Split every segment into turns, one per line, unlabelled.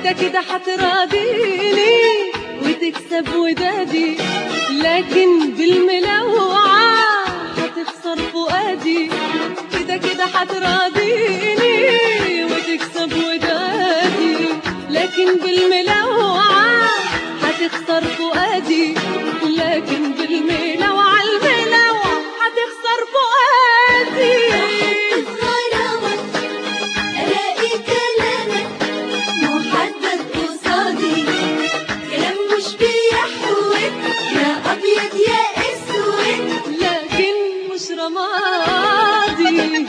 كده كده هتراضيني وتكسب ودادي لكن بالملوعة هتخسر فؤادي كده كده هتراضيني وتكسب ودادي لكن بالملوعة هتخسر فؤادي لكن بالملوعة الملوعة هتخسر فؤادي
غرامك ألاقي كلامك محدد قصادي كلام مش بيحوك يا أبيض يا أسود
لكن مش رمادي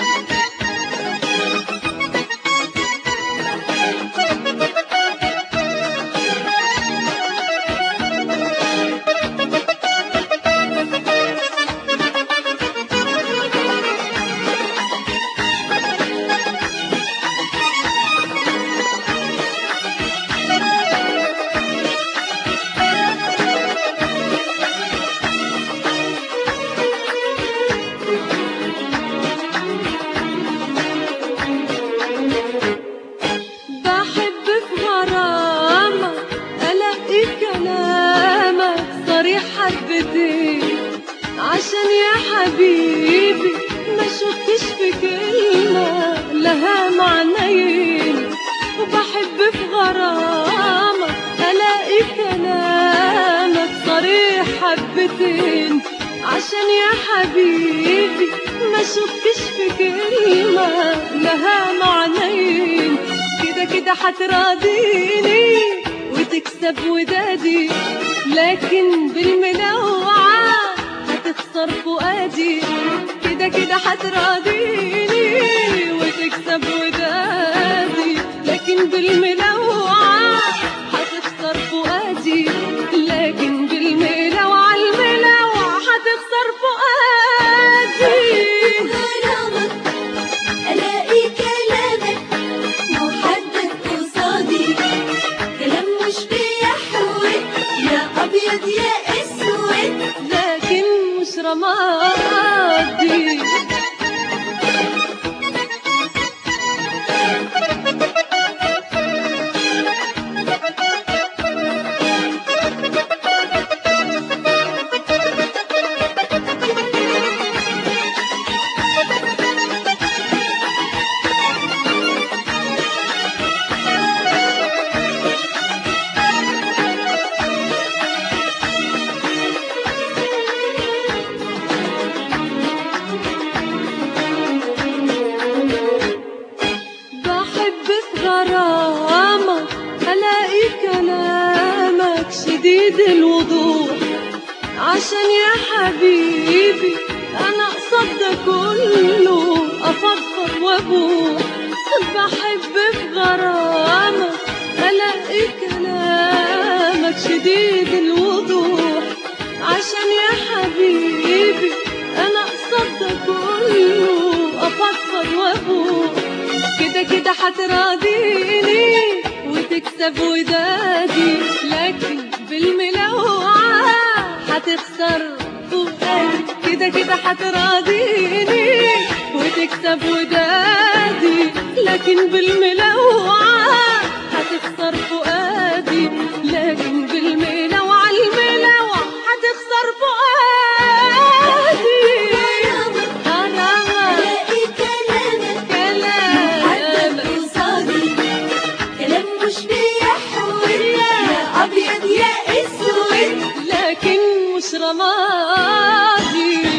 بحب في غرامك ألاقي كلامك صريح حبتين عشان يا حبيبي ما شفتش في كلمة لها معنيين وبحب في غرامك ألاقي كلامك صريح حبتين عشان يا حبيبي ما شفتش في كلمة لها معنيين كده كده هتراضيني وتكسب ودادي لكن بالملوعة هتخسر فؤادي كده كده هتراضيني وتكسب ودادي لكن بالملوعة هتخسر فؤادي لكن بالملوعة الملوعة هتخسر فؤادي
غرامك ألاقي كلامك محدد قصادي كلام مش بيحوك يا أبيض يا أسود
لكن مش رمادي بحب في غرامك ألاقي كلامك شديد الوضوح عشان يا حبيبي أنا قصد ده كله أفضفض وأبوح بحب في غرامك ألاقي كلامك شديد الوضوح عشان يا حبيبي أنا قصد ده كله أفضفض وأبوح كده كده هتراضيني وتكسب ودادي لكن بالملوعة هتخسر فؤادي كده كده هتراضيني وتكسب ودادي لكن بالملوعة هتخسر فؤادي لكن بالملوعة الملوعة هتخسر فؤادي غرامك
ألاقي كلامك محدد
كلامك
قصادي كلام مش بيحوك يا أبيض يا أسود
لكن مش رمادي